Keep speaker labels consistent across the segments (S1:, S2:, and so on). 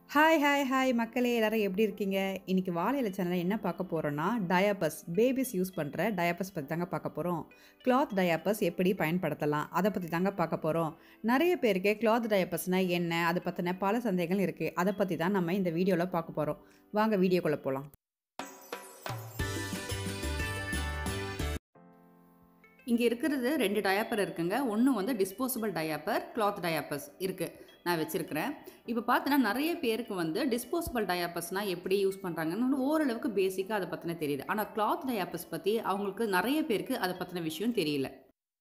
S1: hi hi hi மக்களே எல்லாரும் எப்படி இருக்கீங்க இன்னைக்கு வாழையில சேனலில் என்ன பார்க்க போகிறோன்னா டயாபஸ் பேபிஸ் யூஸ் பண்ணுற டயாபஸ் பற்றி தாங்க பார்க்க போகிறோம் கிளாத் டயாபஸ் எப்படி பயன்படுத்தலாம் அதை பற்றி தாங்க பார்க்க போகிறோம் நிறைய பேருக்கு கிளாத் டயாபஸ்னால் என்ன அதை பற்றின பல சந்தேகங்கள் இருக்குது அதை பற்றி தான் நம்ம இந்த வீடியோவில் பார்க்க போகிறோம் வாங்க வீடியோக்குள்ளே போகலாம் இங்கே இருக்கிறது ரெண்டு டயாப்பர் இருக்குங்க ஒன்று வந்து டிஸ்போசபிள் டயாப்பர் கிளாத் டயாப்பர்ஸ் இருக்குது நான் வச்சுருக்கிறேன் இப்போ பார்த்தோன்னா நிறைய பேருக்கு வந்து டிஸ்போசபிள் டயாப்பர்ஸ்னால் எப்படி யூஸ் பண்ணுறாங்கன்னு ஓரளவுக்கு பேசிக்காக அதை பற்றின தெரியுது ஆனால் கிளாத் டயாப்பர்ஸ் பற்றி அவங்களுக்கு நிறைய பேருக்கு அதை பற்றின விஷயம் தெரியல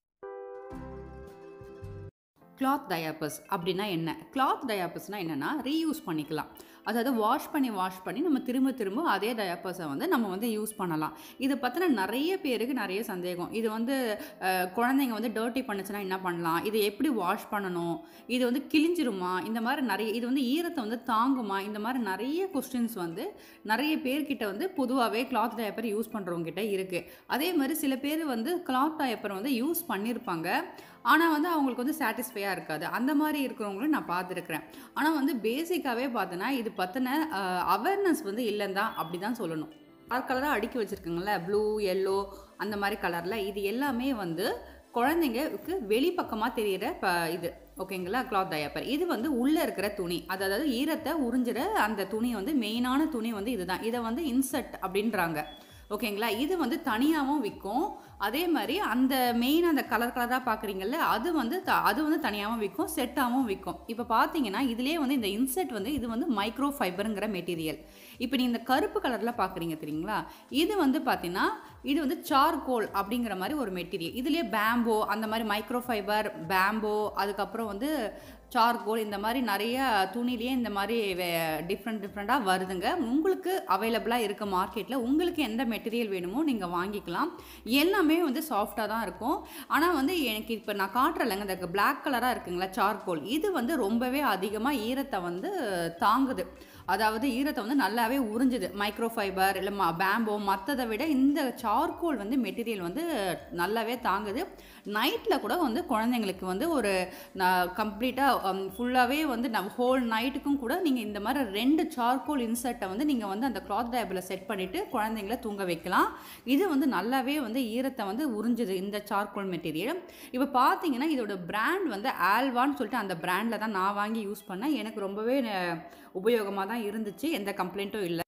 S1: கிளாத் டயாப்பர்ஸ் அப்படின்னா என்ன கிளாத் டயாப்பர்ஸ்னால் என்னென்னா ரீயூஸ் பண்ணிக்கலாம் அதாவது வாஷ் பண்ணி வாஷ் பண்ணி நம்ம திரும்ப திரும்ப அதே டயாப்பர்ஸை வந்து நம்ம வந்து யூஸ் பண்ணலாம் இதை பற்றின நிறைய பேருக்கு நிறைய சந்தேகம் இது வந்து அஹ், குழந்தைங்க வந்து டர்ட்டி பண்ணுச்சுன்னா என்ன பண்ணலாம் இதை எப்படி வாஷ் பண்ணணும் இது வந்து கிழிஞ்சிருமா இந்த மாதிரி நிறைய இது வந்து ஈரத்தை வந்து தாங்குமா இந்த மாதிரி நிறைய கொஸ்டின்ஸ் வந்து நிறைய பேர்கிட்ட வந்து பொதுவாகவே கிளாத் டயப்பர் யூஸ் பண்ணுறவங்க கிட்ட இருக்குது அதே மாதிரி சில பேர் வந்து கிளாத் டயப்பர் வந்து யூஸ் பண்ணியிருப்பாங்க ஆனால் வந்து அவங்களுக்கு வந்து சாட்டிஸ்ஃபையாக இருக்காது அந்த மாதிரி இருக்கிறவங்களும் நான் பார்த்துருக்குறேன் ஆனால் வந்து பேசிக்காகவே பார்த்தோன்னா இது பற்றின அவேர்னஸ் வந்து இல்லைன்னு தான் அப்படி தான் சொல்லணும் கலர் கலராக அடுக்கி வச்சுருக்குங்கள ப்ளூ எல்லோ அந்த மாதிரி கலரில் இது எல்லாமே வந்து குழந்தைங்களுக்கு வெளிப்பக்கமாக தெரிகிற ப இது ஓகேங்களா கிளாத் டயப்பர் இது வந்து உள்ளே இருக்கிற துணி அதாவது ஈரத்தை உறிஞ்சிற அந்த துணி வந்து மெயினான துணி வந்து இதுதான் இதை வந்து இன்செட் அப்படின்றாங்க ஓகேங்களா இது வந்து தனியாகவும் விற்கும் அதே மாதிரி அந்த மெயின் அந்த கலர் கலராக பார்க்குறீங்கல்ல அது வந்து த- அது வந்து தனியாகவும் விற்கும் செட்டாகவும் விற்கும் இப்போ பார்த்தீங்கன்னா இதுலேயே வந்து இந்த இன்செட் வந்து இது வந்து மைக்ரோ ஃபைபருங்கிற மெட்டீரியல் இப்போ நீங்கள் இந்த கருப்பு கலரில் பார்க்குறீங்க தெரியுங்களா இது வந்து பார்த்தீங்கன்னா இது வந்து சார்கோல் அப்படிங்கிற மாதிரி ஒரு மெட்டீரியல் இதுலேயே பேம்போ அந்த மாதிரி மைக்ரோ ஃபைபர் பேம்போ அதுக்கப்புறம் வந்து சார்கோல் இந்த மாதிரி நிறைய துணிலேயே இந்த மாதிரி டிஃப்ரெண்ட் டிஃப்ரெண்ட்டாக வருதுங்க உங்களுக்கு அவைலபிளாக இருக்க மார்க்கெட்டில் உங்களுக்கு எந்த மெட்டீரியல் வேணுமோ நீங்கள் வாங்கிக்கலாம் எல்லாமே வந்து சாஃப்டாக தான் இருக்கும் ஆனால் வந்து எனக்கு இப்போ நான் காட்டுறலைங்க இந்த பிளாக் கலராக இருக்குங்களா சார்கோல் இது வந்து ரொம்பவே அதிகமாக ஈரத்தை வந்து தாங்குது அதாவது ஈரத்தை வந்து நல்லாவே உறிஞ்சுது மைக்ரோ ஃபைபர் இல்லை ம பேம்போ மற்றதை விட இந்த சார்கோல் வந்து மெட்டீரியல் வந்து நல்லாவே தாங்குது நைட்டில் கூட வந்து குழந்தைங்களுக்கு வந்து ஒரு கம்ப்ளீட்டாக ஃபுல்லாகவே வந்து நம்ம ஹோல் நைட்டுக்கும் கூட நீங்கள் இந்த மாதிரி ரெண்டு சார்கோல் இன்சர்ட்டை வந்து நீங்கள் வந்து அந்த கிளாத் டேபில் செட் பண்ணிவிட்டு குழந்தைங்கள தூங்க வைக்கலாம் இது வந்து நல்லாவே வந்து ஈரத்தை வந்து உறிஞ்சுது இந்த சார்கோல் மெட்டீரியல் இப்போ பார்த்தீங்கன்னா இதோட பிராண்ட் வந்து ஆல்வான்னு சொல்லிட்டு அந்த பிராண்டில் தான் நான் வாங்கி யூஸ் பண்ணேன் எனக்கு ரொம்பவே உபயோகமாக தான் இருந்துச்சு எந்த கம்ப்ளைண்ட்டும் இல்லை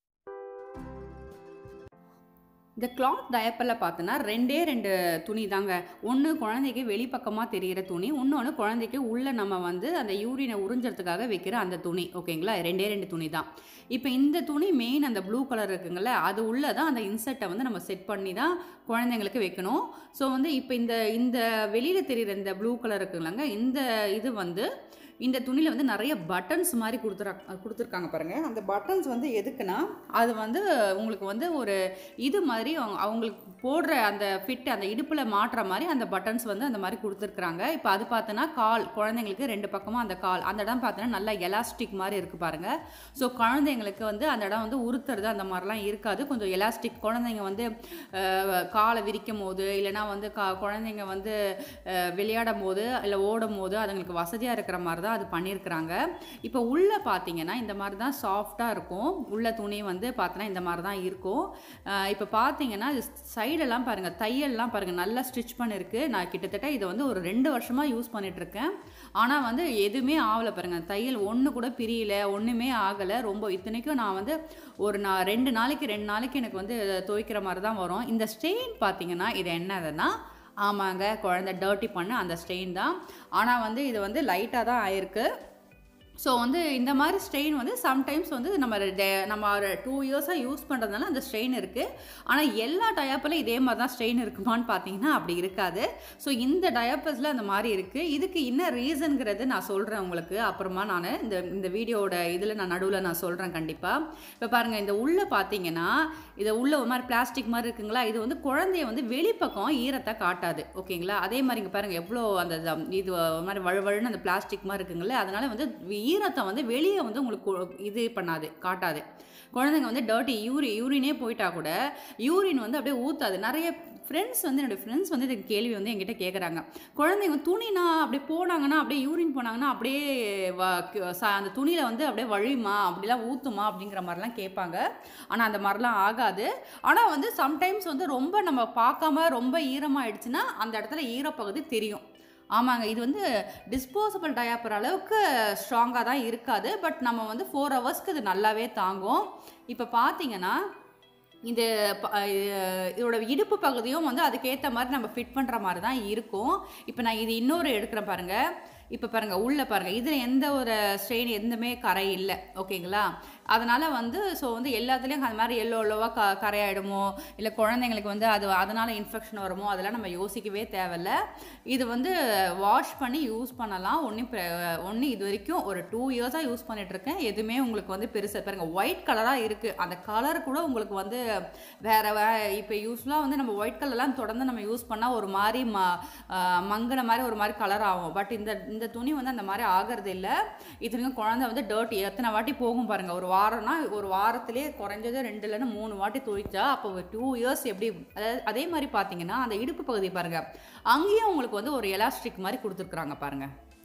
S1: இந்த கிளாத் டயப்பரில் பார்த்தோன்னா ரெண்டே ரெண்டு துணி தாங்க ஒன்று குழந்தைக்கு வெளிப்பக்கமாக தெரிகிற துணி இன்னொன்று குழந்தைக்கு உள்ளே நம்ம வந்து அந்த யூரினை உறிஞ்சறதுக்காக வைக்கிற அந்த துணி ஓகேங்களா ரெண்டே ரெண்டு துணி தான் இப்போ இந்த துணி மெயின் அந்த ப்ளூ கலர் இருக்குங்கள அது உள்ளே தான் அந்த இன்செர்ட்டை வந்து நம்ம செட் பண்ணி தான் குழந்தைங்களுக்கு வைக்கணும் ஸோ வந்து இப்போ இந்த இந்த வெளியில் தெரிகிற இந்த ப்ளூ கலர் இருக்குல்லங்க இந்த இது வந்து இந்த துணியில் வந்து நிறைய பட்டன்ஸ் மாதிரி கொடுத்துரா கொடுத்துருக்காங்க பாருங்கள் அந்த பட்டன்ஸ் வந்து எதுக்குன்னா அது வந்து உங்களுக்கு வந்து ஒரு இது மாதிரி அவங்க- அவங்களுக்கு போடுற அந்த ஃபிட் அந்த இடுப்பில் மாட்டுற மாதிரி அந்த பட்டன்ஸ் வந்து அந்த மாதிரி கொடுத்துருக்குறாங்க இப்போ அது பார்த்தோன்னா கால் குழந்தைங்களுக்கு ரெண்டு பக்கமும் அந்த கால் அந்த இடம் பார்த்தோன்னா நல்லா எலாஸ்டிக் மாதிரி இருக்குது பாருங்கள் ஸோ குழந்தைங்களுக்கு வந்து அந்த இடம் வந்து உறுத்துறது அந்த மாதிரிலாம் இருக்காது கொஞ்சம் எலாஸ்டிக் குழந்தைங்க வந்து அஹ், காலை விரிக்கும் போது இல்லைனா வந்து கா குழந்தைங்க வந்து அஹ், விளையாடும் போது இல்லை ஓடும் போது அதுங்களுக்கு வசதியாக இருக்கிற மாதிரி தான் அது பண்ணியிருக்கிறாங்க இப்போ உள்ளே பார்த்தீங்கன்னா இந்த மாதிரி தான் சாஃப்டாக இருக்கும் உள்ள துணி வந்து பார்த்தோன்னா இந்த மாதிரி தான் இருக்கும் அஹ், இப்போ பார்த்தீங்கன்னா இது சைடெல்லாம் பாருங்கள் தையல்லாம் பாருங்கள் நல்லா ஸ்டிச் பண்ணிருக்கு நான் கிட்டத்தட்ட இதை வந்து ஒரு ரெண்டு வருஷமாக யூஸ் பண்ணிட்டு இருக்கேன் ஆனால் வந்து எதுவுமே ஆகலை பாருங்கள் தையல் ஒன்று கூட பிரியல ஒன்றுமே ஆகலை ரொம்ப இத்தனைக்கும் நான் வந்து ஒரு நான் ரெண்டு நாளைக்கு ரெண்டு நாளைக்கு எனக்கு வந்து துவைக்கிற மாதிரி தான் வரும் இந்த ஸ்டெயின் பார்த்தீங்கன்னா இது என்னதுன்னா ஆமாங்க குழந்தை டர்ட்டி பண்ண அந்த ஸ்டெயின் தான் ஆனால் வந்து இது வந்து லைட்டாக தான் ஆயிருக்கு ஸோ வந்து இந்த மாதிரி ஸ்ட்ரெயின் வந்து சம்டைம்ஸ் வந்து நம்ம டே- நம்ம ஒரு டூ இயர்ஸாக யூஸ் பண்ணுறதுனால அந்த ஸ்ட்ரெயின் இருக்குது ஆனால் எல்லா டயப்பர்லையும் இதே மாதிரி தான் ஸ்ட்ரெயின் இருக்குமான்னு பார்த்தீங்கன்னா அப்படி இருக்காது ஸோ இந்த டயப்பர்ஸில் அந்த மாதிரி இருக்குது இதுக்கு என்ன ரீசன்ங்கிறது நான் சொல்கிறேன் உங்களுக்கு அப்புறமா நான் இந்த இந்த வீடியோவோட இதில் நான் நடுவில் நான் சொல்கிறேன் கண்டிப்பாக இப்போ பாருங்கள் இந்த உள்ளே பார்த்தீங்கன்னா இதை உள்ள ஒரு மாதிரி பிளாஸ்டிக் மாதிரி இருக்குங்களா இது வந்து குழந்தைய வந்து வெளிப்பக்கம் ஈரத்தை காட்டாது ஓகேங்களா அதே மாதிரி இங்கே பாருங்கள் எவ்வளோ அந்த த- இது ஒரு மாதிரி வழுவழுன்னு அந்த பிளாஸ்டிக் மாதிரி இருக்குங்களே அதனால வந்து ஈரத்தை வந்து வெளியே வந்து உங்களுக்கு கொ- இது பண்ணாது காட்டாது குழந்தைங்க வந்து டர்ட்டி யூரி யூரினே போயிட்டா கூட யூரின் வந்து அப்படியே ஊத்தாது நிறைய ஃப்ரெண்ட்ஸ் வந்து என்னோடய ஃப்ரெண்ட்ஸ் வந்து இந்த கேள்வி வந்து என்கிட்ட கேட்குறாங்க குழந்தைங்க துணினா அப்படியே போனாங்கன்னா அப்படியே யூரின் போனாங்கன்னா அப்படியே வ- க- ச- அந்த துணியில் வந்து அப்படியே வழியுமா அப்படிலாம் ஊற்றுமா அப்படிங்கிற மாதிரிலாம் கேட்பாங்க ஆனால் அந்த மாதிரிலாம் ஆகாது ஆனால் வந்து சம்டைம்ஸ் வந்து ரொம்ப நம்ம பார்க்காம ரொம்ப ஈரமாயிடுச்சுன்னா அந்த இடத்துல ஈரப்பகுதி தெரியும் ஆமாங்க இது வந்து டிஸ்போசபிள் டயாப்பர் அளவுக்கு ஸ்ட்ராங்காக தான் இருக்காது பட் நம்ம வந்து ஃபோர் ஹவர்ஸ்க்கு இது நல்லாவே தாங்கும் இப்போ பார்த்தீங்கன்னா இது ப- அஹ் இதோட இடுப்பு பகுதியும் வந்து அதுக்கேற்ற மாதிரி நம்ம ஃபிட் பண்ணுற மாதிரி தான் இருக்கும் இப்போ நான் இது இன்னொரு எடுக்கிறேன் பாருங்க இப்போ பாருங்க உள்ள பாருங்க இதில் எந்த ஒரு ஸ்ட்ரெயின் எதுவுமே கரை இல்லை ஓகேங்களா அதனால வந்து ஸோ வந்து எல்லாத்துலேயும் அந்த மாதிரி எல்லோ எல்லோவாக க கரையாயிடுமோ இல்லை குழந்தைங்களுக்கு வந்து அது அதனால இன்ஃபெக்ஷன் வருமோ அதெல்லாம் நம்ம யோசிக்கவே தேவையில்ல இது வந்து வாஷ் பண்ணி யூஸ் பண்ணலாம் ஒன்றும் ஒன்று இது வரைக்கும் ஒரு டூ இயர்ஸாக யூஸ் பண்ணிட்டு இருக்கேன் எதுவுமே உங்களுக்கு வந்து பெருசாக பாருங்க ஒயிட் கலராக இருக்குது அந்த கலர் கூட உங்களுக்கு வந்து வேற வே இப்போ யூஸ்ஃபுல்லாக வந்து நம்ம ஒயிட் கலர்லாம் தொடர்ந்து நம்ம யூஸ் பண்ணால் ஒரு மாதிரி ம ஆஹ் மங்கின மாதிரி ஒரு மாதிரி கலர் ஆகும் பட் இந்த இந்த துணி வந்து அந்த மாதிரி ஆகிறது இல்லை இத்தனைக்கும் குழந்தை வந்து டர்ட்டி எத்தனை வாட்டி போகும் பாருங்க ஒரு வாரம்னா ஒரு வாரத்திலே குறைஞ்சது ரெண்டு இல்லைன்னு மூணு வாட்டி துவைச்சா அப்போ டூ இயர்ஸ் எப்படி அதாவது அதே மாதிரி பார்த்தீங்கன்னா அந்த இடுப்பு பகுதி பாருங்க அங்கேயும் உங்களுக்கு வந்து ஒரு எலாஸ்டிக் மாதிரி கொடுத்துருக்குறாங்க பாருங்க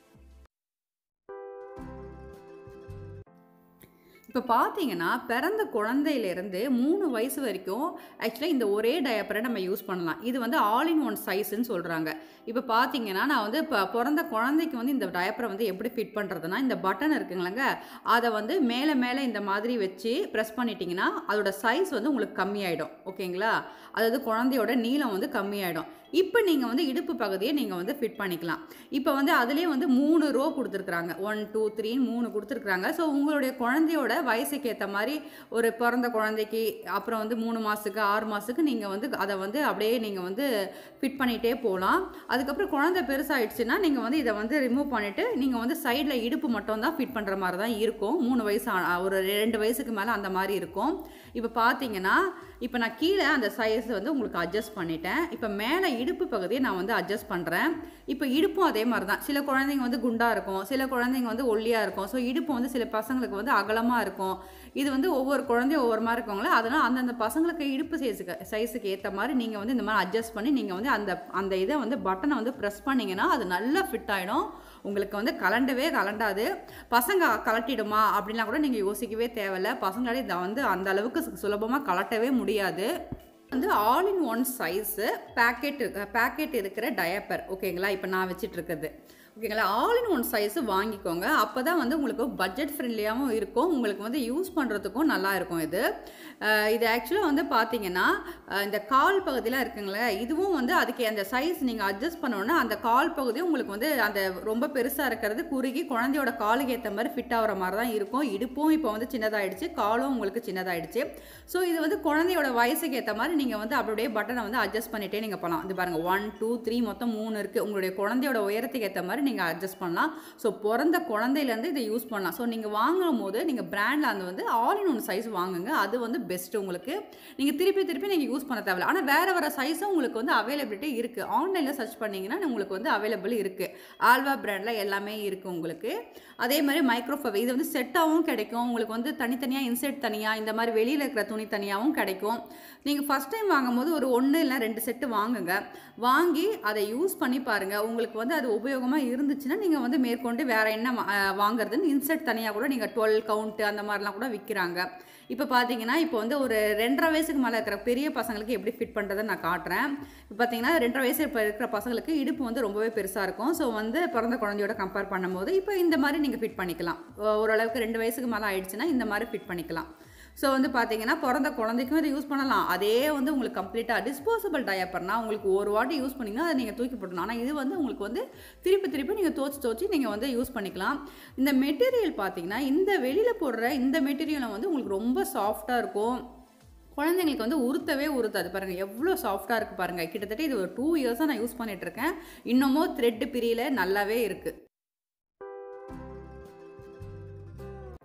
S1: இப்போ பார்த்தீங்கன்னா பிறந்த குழந்தையிலேருந்து மூணு வயசு வரைக்கும் ஆக்சுவலாக இந்த ஒரே டயப்பரை நம்ம யூஸ் பண்ணலாம் இது வந்து ஆல் இன் ஒன் சைஸ்ன்னு சொல்கிறாங்க இப்போ பார்த்தீங்கன்னா நான் வந்து இப்போ பிறந்த குழந்தைக்கு வந்து இந்த டயப்பரை வந்து எப்படி ஃபிட் பண்ணுறதுனா இந்த பட்டன் இருக்குங்களேங்க அதை வந்து மேலே மேலே இந்த மாதிரி வச்சு ப்ரெஸ் பண்ணிட்டீங்கன்னா அதோட சைஸ் வந்து உங்களுக்கு கம்மியாயிடும் ஓகேங்களா அதாவது குழந்தையோட நீளம் வந்து கம்மியாயிடும் இப்போ நீங்கள் வந்து இடுப்பு பகுதியை நீங்கள் வந்து ஃபிட் பண்ணிக்கலாம் இப்போ வந்து அதுலேயே வந்து மூணு ரோ கொடுத்துருக்குறாங்க ஒன் டூ த்ரீன்னு மூணு கொடுத்துருக்குறாங்க ஸோ உங்களுடைய குழந்தையோட வயசுக்கு ஏற்ற மாதிரி ஒரு பிறந்த குழந்தைக்கு அப்புறம் வந்து மூணு மாதத்துக்கு ஆறு மாதத்துக்கு நீங்கள் வந்து அதை வந்து அப்படியே நீங்கள் வந்து ஃபிட் பண்ணிகிட்டே போகலாம் அதுக்கப்புறம் குழந்தை பெருசாகிடுச்சுன்னா நீங்கள் வந்து இதை வந்து ரிமூவ் பண்ணிவிட்டு நீங்கள் வந்து சைடில் இடுப்பு மட்டும் தான் ஃபிட் பண்ணுற மாதிரி தான் இருக்கும் மூணு வயசு ஆ- ஒரு ரெண்டு வயசுக்கு மேலே அந்த மாதிரி இருக்கும் இப்போ பார்த்தீங்கன்னா இப்போ நான் கீழே அந்த சைஸ் வந்து உங்களுக்கு அட்ஜஸ்ட் பண்ணிட்டேன் இப்போ மேலே இடுப்பு பகுதியை நான் வந்து அட்ஜஸ்ட் பண்ணுறேன் இப்போ இடுப்பும் அதே மாதிரி தான் சில குழந்தைங்க வந்து குண்டாக இருக்கும் சில குழந்தைங்க வந்து ஒல்லியாக இருக்கும் ஸோ இடுப்பு வந்து சில பசங்களுக்கு வந்து அகலமாக இருக்கும் இது வந்து ஒவ்வொரு குழந்தையும் ஒவ்வொரு மாதிரி இருக்குங்களே அதனால் அந்தந்த பசங்களுக்கு இடுப்பு சைஸுக்கு சைஸுக்கு ஏற்ற மாதிரி நீங்கள் வந்து இந்த மாதிரி அட்ஜஸ்ட் பண்ணி நீங்கள் வந்து அந்த அந்த இதை வந்து பட்டனை வந்து ப்ரெஸ் பண்ணிங்கன்னா அது நல்லா ஃபிட் ஆகிடும் உங்களுக்கு வந்து கலண்டவே கலண்டாது பசங்க கலட்டிடுமா அப்படின்லாம் கூட நீங்கள் யோசிக்கவே தேவையில்ல பசங்களால இதை வந்து அந்த அளவுக்கு சுலபமாக கலட்டவே முடியாது வந்து all in one size packet packet இருக்கிற டயப்பர் ஓகேங்களா இப்போ நான் வச்சிட்டு இருக்குது ஓகேங்களா ஆல் இன் ஒன் சைஸு வாங்கிக்கோங்க அப்போ தான் வந்து உங்களுக்கு பட்ஜெட் ஃப்ரெண்ட்லியாகவும் இருக்கும் உங்களுக்கு வந்து யூஸ் பண்ணுறதுக்கும் நல்லா இருக்கும் இது அஹ் இது ஆக்சுவலாக வந்து பார்த்தீங்கன்னா அஹ் இந்த கால் பகுதியெலாம் இருக்குங்களே இதுவும் வந்து அதுக்கு அந்த சைஸ் நீங்கள் அட்ஜஸ்ட் பண்ணோன்னா அந்த கால் பகுதியும் உங்களுக்கு வந்து அந்த ரொம்ப பெருசாக இருக்கிறது குறுகி குழந்தையோட காலுக்கு ஏற்ற மாதிரி ஃபிட் ஆகிற மாதிரி தான் இருக்கும் இடுப்பும் இப்போ வந்து சின்னதாயிடுச்சு காலும் உங்களுக்கு சின்னதாயிடுச்சு ஸோ இது வந்து குழந்தையோட வயசுக்கு ஏற்ற மாதிரி நீங்கள் வந்து அப்படியே பட்டனை வந்து அட்ஜஸ்ட் பண்ணிட்டே நீங்கள் போகலாம் இது பாருங்கள் ஒன் டூ த்ரீ மொத்தம் மூணு இருக்குது உங்களுடைய குழந்தையோட உயரத்துக்கு ஏற்ற மாதிரி நீங்கள் அட்ஜஸ்ட் பண்ணலாம் ஸோ பிறந்த குழந்தையிலேருந்து இதை யூஸ் பண்ணலாம் ஸோ நீங்கள் வாங்கும் போது நீங்கள் பிராண்டில் அந்த வந்து ஆல் இன் ஒன் சைஸ் வாங்குங்க அது வந்து பெஸ்ட்டு உங்களுக்கு நீங்கள் திருப்பி திருப்பி நீங்கள் யூஸ் பண்ண தேவையில்ல ஆனால் வேறு வேறு சைஸும் உங்களுக்கு வந்து அவைலபிலிட்டி இருக்குது ஆன்லைனில் சர்ச் பண்ணிங்கன்னா உங்களுக்கு வந்து அவைலபிள் இருக்குது ஆல்வா பிராண்டில் எல்லாமே இருக்குது உங்களுக்கு அதே மாதிரி மைக்ரோஃபவ் இது வந்து செட்டாகவும் கிடைக்கும் உங்களுக்கு வந்து தனித்தனியாக இன்செர்ட் தனியாக இந்த மாதிரி வெளியில் இருக்கிற துணி தனியாகவும் கிடைக்கும் நீங்கள் ஃபஸ்ட் டைம் வாங்கும்போது ஒரு ஒன்று இல்லை ரெண்டு செட்டு வாங்குங்க வாங்கி அதை யூஸ் பண்ணி பாருங்கள் உங்களுக்கு வந்து அது உபயோகமாக இருந்துச்சுன்னா நீங்கள் வந்து மேற்கொண்டு வேறு என்ன வா- அஹ் வாங்குறதுன்னு இன்செர்ட் தனியாக கூட நீங்கள் டுவெல் கவுண்ட்டு அந்த மாதிரிலாம் கூட விற்கிறாங்க இப்போ பார்த்தீங்கன்னா இப்போ வந்து ஒரு ரெண்டரை வயசுக்கு மேலே இருக்கிற பெரிய பசங்களுக்கு எப்படி ஃபிட் பண்ணுறதை நான் காட்டுறேன் இப்போ பார்த்தீங்கன்னா ரெண்டரை வயசு இப்போ இருக்கிற பசங்களுக்கு இடுப்பு வந்து ரொம்பவே பெருசாக இருக்கும் ஸோ வந்து பிறந்த குழந்தையோட கம்பேர் பண்ணும்போது இப்போ இந்த மாதிரி நீங்கள் ஃபிட் பண்ணிக்கலாம் ஓ- ஓரளவுக்கு ரெண்டு வயசுக்கு மேலே ஆயிடுச்சுன்னா இந்த மாதிரி ஃபிட் பண்ணிக்கலாம் ஸோ வந்து பார்த்தீங்கன்னா பிறந்த குழந்தைக்கும் இதை யூஸ் பண்ணலாம் அதே வந்து உங்களுக்கு கம்ப்ளீட்டாக டிஸ்போசபிள் டயப்பர்னா உங்களுக்கு ஒரு வாட்டி யூஸ் பண்ணிங்கன்னா அதை நீங்கள் தூக்கி போட்டணும் ஆனால் இது வந்து உங்களுக்கு வந்து திருப்பி திருப்பி நீங்கள் தோச்சு தோச்சு நீங்கள் வந்து யூஸ் பண்ணிக்கலாம் இந்த மெட்டீரியல் பார்த்தீங்கன்னா இந்த வெளியில் போடுற இந்த மெட்டீரியலை வந்து உங்களுக்கு ரொம்ப சாஃப்டாக இருக்கும் குழந்தைங்களுக்கு வந்து உறுத்தவே உறுத்தாது பாருங்கள் எவ்வளோ சாஃப்டாக இருக்குது பாருங்கள் கிட்டத்தட்ட இது ஒரு டூ இயர்ஸாக நான் யூஸ் பண்ணிட்டு இருக்கேன் இன்னமும் த்ரெட்டு பிரியல நல்லாவே இருக்குது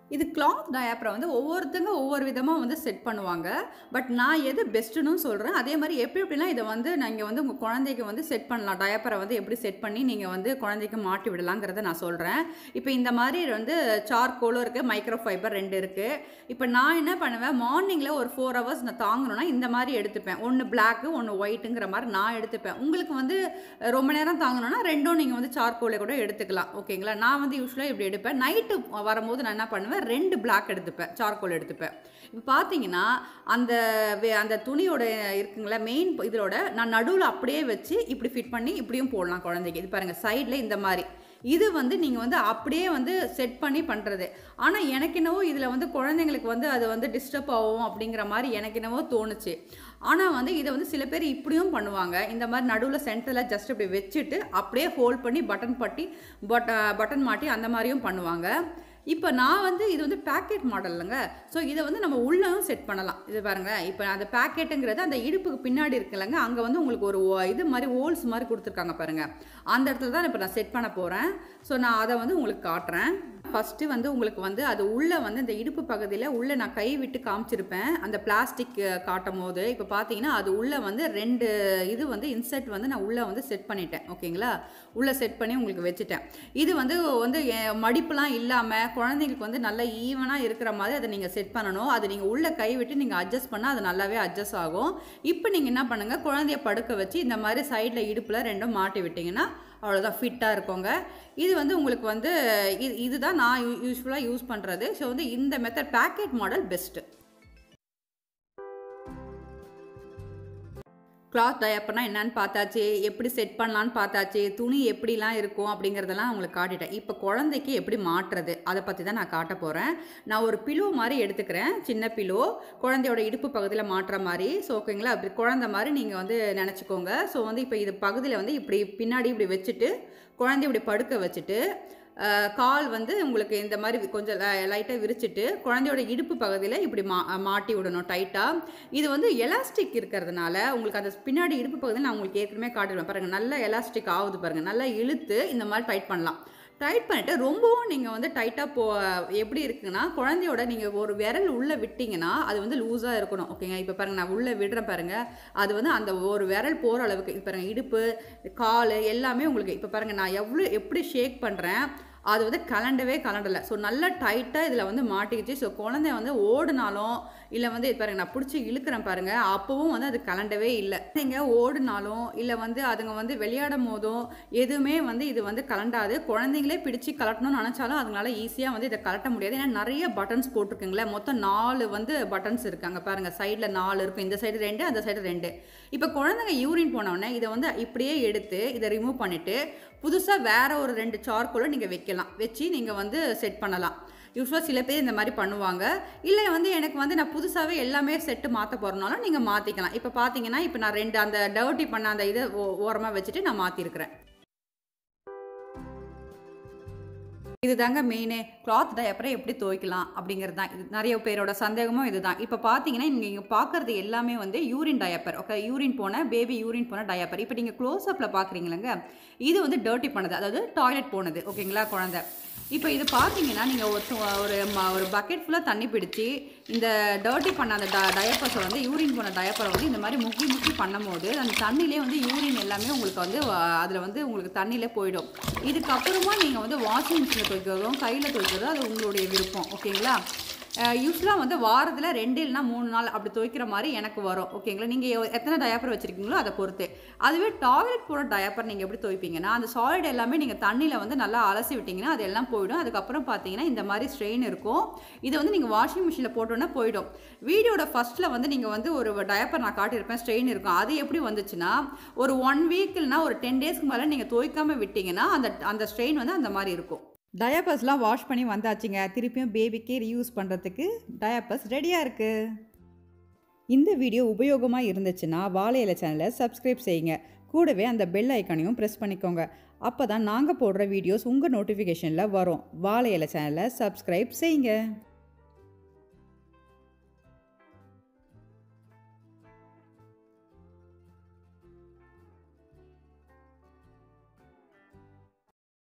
S1: இது கிளாத் டயாப்பரை வந்து ஒவ்வொருத்தங்க ஒவ்வொரு விதமாக வந்து செட் பண்ணுவாங்க பட் நான் எது பெஸ்ட்டுன்னு சொல்கிறேன் அதே மாதிரி எப்படி எப்படிலாம் இதை வந்து நீங்கள் வந்து உங்கள் குழந்தைக்கு வந்து செட் பண்ணலாம் டயாப்பரை வந்து எப்படி செட் பண்ணி நீங்கள் வந்து குழந்தைக்கு மாட்டி விடலாங்கிறத நான் சொல்கிறேன் இப்போ இந்த மாதிரி வந்து சார்கோலும் இருக்குது மைக்ரோ ஃபைபர் ரெண்டு இருக்குது இப்போ நான் என்ன பண்ணுவேன் மார்னிங்கில் ஒரு ஃபோர் ஹவர்ஸ் நான் தாங்கணும்னா இந்த மாதிரி எடுத்துப்பேன் ஒன்று பிளாக்கு ஒன்று ஒயிட்டுங்கிற மாதிரி நான் எடுத்துப்பேன் உங்களுக்கு வந்து ரொம்ப நேரம் தாங்கணும்னா ரெண்டும் நீங்கள் வந்து சார்கோலை கூட எடுத்துக்கலாம் ஓகேங்களா நான் வந்து யூஸ்வலாக இப்படி எடுப்பேன் நைட்டு வரும்போது நான் என்ன பண்ணுவேன் ரெண்டு பிளாக் எடுத்துப்பேன் சார்கோல் எடுத்துப்பேன் இப்போ பார்த்தீங்கன்னா அந்த வே- அந்த துணியோட இருக்குங்களா மெயின் இதோட நான் நடுவில் அப்படியே வச்சு இப்படி ஃபிட் பண்ணி இப்படியும் போடலாம் குழந்தைக்கு இது பாருங்கள் சைடில் இந்த மாதிரி இது வந்து நீங்கள் வந்து அப்படியே வந்து செட் பண்ணி பண்ணுறது ஆனால் எனக்கு என்னவோ இதில் வந்து குழந்தைங்களுக்கு வந்து அது வந்து டிஸ்டர்ப் ஆகும் அப்படிங்கிற மாதிரி எனக்கு என்னவோ தோணுச்சு ஆனால் வந்து இதை வந்து சில பேர் இப்படியும் பண்ணுவாங்க இந்த மாதிரி நடுவில் சென்டரில் ஜஸ்ட் இப்படி வச்சுட்டு அப்படியே ஹோல்ட் பண்ணி பட்டன் பட்டி பட்ட பட்டன் மாட்டி அந்த மாதிரியும் பண்ணுவாங்க இப்போ நான் வந்து இது வந்து பேக்கெட் மாடலுங்க ஸோ இதை வந்து நம்ம உள்ளவும் செட் பண்ணலாம் இது பாருங்க இப்போ அந்த பேக்கெட்டுங்கிறது அந்த இடுப்புக்கு பின்னாடி இருக்குல்லங்க அங்கே வந்து உங்களுக்கு ஒரு ஓ- இது மாதிரி ஹோல்ஸ் மாதிரி கொடுத்துருக்காங்க பாருங்க அந்த இடத்துல தான் இப்போ நான் செட் பண்ண போகிறேன் ஸோ நான் அதை வந்து உங்களுக்கு காட்டுறேன் ஃபஸ்ட்டு வந்து உங்களுக்கு வந்து அது உள்ளே வந்து இந்த இடுப்பு பகுதியில் உள்ளே நான் கை விட்டு காமிச்சிருப்பேன் அந்த பிளாஸ்டிக் காட்டும் போது இப்போ பார்த்தீங்கன்னா அது உள்ளே வந்து ரெண்டு இது வந்து இன்செர்ட் வந்து நான் உள்ளே வந்து செட் பண்ணிட்டேன் ஓகேங்களா உள்ளே செட் பண்ணி உங்களுக்கு வச்சுட்டேன் இது வந்து வந்து எ- மடிப்புலாம் இல்லாமல் குழந்தைங்களுக்கு வந்து நல்லா ஈவனாக இருக்கிற மாதிரி அதை நீங்கள் செட் பண்ணணும் அது நீங்கள் உள்ளே கை விட்டு நீங்கள் அட்ஜஸ்ட் பண்ணால் அது நல்லாவே அட்ஜஸ்ட் ஆகும் இப்போ நீங்கள் என்ன பண்ணுங்கள் குழந்தைய படுக்க வச்சு இந்த மாதிரி சைடில் இடுப்பில் ரெண்டும் மாட்டி விட்டிங்கன்னா அவ்வளோதான் ஃபிட்டாக இருக்குங்க இது வந்து உங்களுக்கு வந்து இது இதுதான் நான் யூஸ்ஃபுல்லாக யூஸ் பண்ணுறது ஸோ வந்து இந்த method packet model best cloth டயப்பர்னா என்னன்னு பார்த்தாச்சு எப்படி செட் பண்ணலான்னு பார்த்தாச்சு துணி எப்படிலாம் இருக்கும் அப்படிங்கிறதெல்லாம் உங்களுக்கு காட்டிட்டேன் இப்போ குழந்தைக்கு எப்படி மாட்டுறது அதை பற்றி தான் நான் காட்ட போகிறேன் நான் ஒரு பிலோ மாதிரி எடுத்துக்கிறேன் சின்ன பிலோ குழந்தையோட இடுப்பு பகுதியில் மாட்டுற மாதிரி ஸோ ஓகேங்களா அப்படி குழந்தை மாதிரி நீங்கள் வந்து நினச்சிக்கோங்க ஸோ வந்து இப்போ இது பகுதியில் வந்து இப்படி பின்னாடி இப்படி வச்சுட்டு குழந்தைய இப்படி படுக்க வச்சுட்டு அஹ், கால் வந்து உங்களுக்கு இந்த மாதிரி கொஞ்சம் லைட்டாக விரிச்சிட்டு குழந்தையோட இடுப்பு பகுதியில் இப்படி மா மாட்டி விடணும் டைட்டாக இது வந்து எலாஸ்டிக் இருக்கிறதுனால உங்களுக்கு அந்த பின்னாடி இடுப்பு பகுதியில் நான் உங்களுக்கு ஏற்கனவே காட்டிடுவேன் பாருங்கள் நல்லா எலாஸ்டிக் ஆகுது பாருங்கள் நல்லா இழுத்து இந்த மாதிரி டைட் பண்ணலாம் டைட் பண்ணிட்டு ரொம்பவும் நீங்கள் வந்து டைட்டாக போ எப்படி இருக்குன்னா குழந்தையோட நீங்கள் ஒரு விரல் உள்ளே விட்டிங்கன்னா அது வந்து லூஸாக இருக்கணும் ஓகேங்க இப்போ பாருங்கள் நான் உள்ளே விடுறேன் பாருங்கள் அது வந்து அந்த ஒரு விரல் போகிற அளவுக்கு இப்போ பாருங்கள் இடுப்பு கால் எல்லாமே உங்களுக்கு இப்போ பாருங்கள் நான் எவ்வளோ எப்படி ஷேக் பண்ணுறேன் அது வந்து கலண்டவே கலண்டலை ஸோ நல்லா டைட்டாக இதில் வந்து மாட்டிக்கிச்சு ஸோ குழந்தை வந்து ஓடுனாலும் இல்லை வந்து இது பாருங்க நான் பிடிச்சி இழுக்கிறேன் பாருங்க அப்போவும் வந்து அது கலண்டவே இல்லை நீங்கள் ஓடுனாலும் இல்லை வந்து அதுங்க வந்து விளையாடும் போதும் எதுவுமே வந்து இது வந்து கலண்டாது குழந்தைங்களே பிடிச்சி கலட்டணும்னு நினச்சாலும் அதுங்களால ஈஸியாக வந்து இதை கலட்ட முடியாது ஏன்னா நிறைய பட்டன்ஸ் போட்டிருக்குங்களே மொத்தம் நாலு வந்து பட்டன்ஸ் இருக்காங்க பாருங்க சைடில் நாலு இருக்கும் இந்த சைடு ரெண்டு அந்த சைடு ரெண்டு இப்போ குழந்தைங்க யூரின் போனோடனே இதை வந்து இப்படியே எடுத்து இதை ரிமூவ் பண்ணிவிட்டு புதுசாக வேற ஒரு ரெண்டு சார்கோலை நீங்கள் வைக்கலாம் வச்சு நீங்கள் வந்து செட் பண்ணலாம் யூஸ்வலாக சில பேர் இந்த மாதிரி பண்ணுவாங்க இல்லை வந்து எனக்கு வந்து நான் புதுசாகவே எல்லாமே செட்டு மாற்ற போகிறனாலும் நீங்கள் மாற்றிக்கலாம் இப்போ பார்த்தீங்கன்னா இப்போ நான் ரெண்டு அந்த டர்ட்டி பண்ண அந்த இதை ஓரமாக வச்சுட்டு நான் மாற்றிருக்கிறேன் இதுதாங்க மெயினே கிளாத் டயப்பரை எப்படி துவைக்கலாம் அப்படிங்கிறது தான் இது நிறைய பேரோட சந்தேகமும் இதுதான் இப்போ பார்த்தீங்கன்னா நீங்கள் இங்கே பார்க்குறது எல்லாமே வந்து யூரின் டயப்பர் ஓகே யூரின் போன பேபி யூரின் போன டயப்பர் இப்போ நீங்கள் க்ளோஸ்அப்பில் பார்க்குறீங்களங்க இது வந்து டர்ட்டி பண்ணது அதாவது டாய்லெட் போனது ஓகேங்களா குழந்தை இப்போ இது பார்த்தீங்கன்னா நீங்கள் ஒரு து- ஒரு ம- ஒரு பக்கெட் ஃபுல்லாக தண்ணி பிடிச்சி இந்த டர்ட்டி பண்ண அந்த ட டயப்பர்ஸை வந்து யூரின் போன டயப்பரை வந்து இந்த மாதிரி முக்கி முக்கி பண்ணும்போது அந்த தண்ணியிலே வந்து யூரின் எல்லாமே உங்களுக்கு வந்து அதில் வந்து உங்களுக்கு தண்ணியிலே போயிடும் இதுக்கப்புறமா நீங்கள் வந்து வாஷிங் மிஷினில் துவைக்கிறதும் கையில் துவைக்கிறதும் அது உங்களுடைய விருப்பம் ஓகேங்களா யூஸ்வலாக வந்து வாரத்தில் ரெண்டு இல்லைனா மூணு நாள் அப்படி துவைக்கிற மாதிரி எனக்கு வரும் ஓகேங்களா நீங்கள் எத்தனை டயப்பர் வச்சுருக்கீங்களோ அதை பொறுத்து அதுவே டாய்லெட் போகிற டயப்பர் நீங்கள் எப்படி துவைப்பீங்கன்னா அந்த சாலிட் எல்லாமே நீங்கள் தண்ணியில் வந்து நல்லா அலசி விட்டிங்கன்னா அது எல்லாம் போயிடும் அதுக்கப்புறம் பார்த்தீங்கன்னா இந்த மாதிரி ஸ்ட்ரெயின் இருக்கும் இதை வந்து நீங்கள் வாஷிங் மிஷினில் போட்டோன்னா போயிடும் வீடியோட ஃபஸ்ட்டில் வந்து நீங்கள் வந்து ஒரு டயப்பர் நான் காட்டியிருப்பேன் ஸ்ட்ரெயின் இருக்கும் அது எப்படி வந்துச்சுன்னா ஒரு ஒன் வீக் இல்லைனா ஒரு டென் டேஸ்க்கு மேலே நீங்கள் துவைக்காம விட்டிங்கன்னா அந்த அந்த ஸ்ட்ரெயின் வந்து அந்த மாதிரி இருக்கும் டயப்பர்ஸ்லாம் வாஷ் பண்ணி வந்தாச்சுங்க திருப்பியும் பேபிக்கு ரீயூஸ் பண்ணுறதுக்கு டயப்பர்ஸ் ரெடியாக இருக்குது இந்த வீடியோ உபயோகமாக இருந்துச்சுன்னா வாழை இலை சேனலை சப்ஸ்கிரைப் செய்யுங்க கூடவே அந்த பெல் ஐக்கானையும் ப்ரெஸ் பண்ணிக்கோங்க அப்போ தான் நாங்கள் போடுற வீடியோஸ் உங்கள் நோட்டிஃபிகேஷனில் வரும் வாழை இலை சேனலை சப்ஸ்கிரைப் செய்யுங்க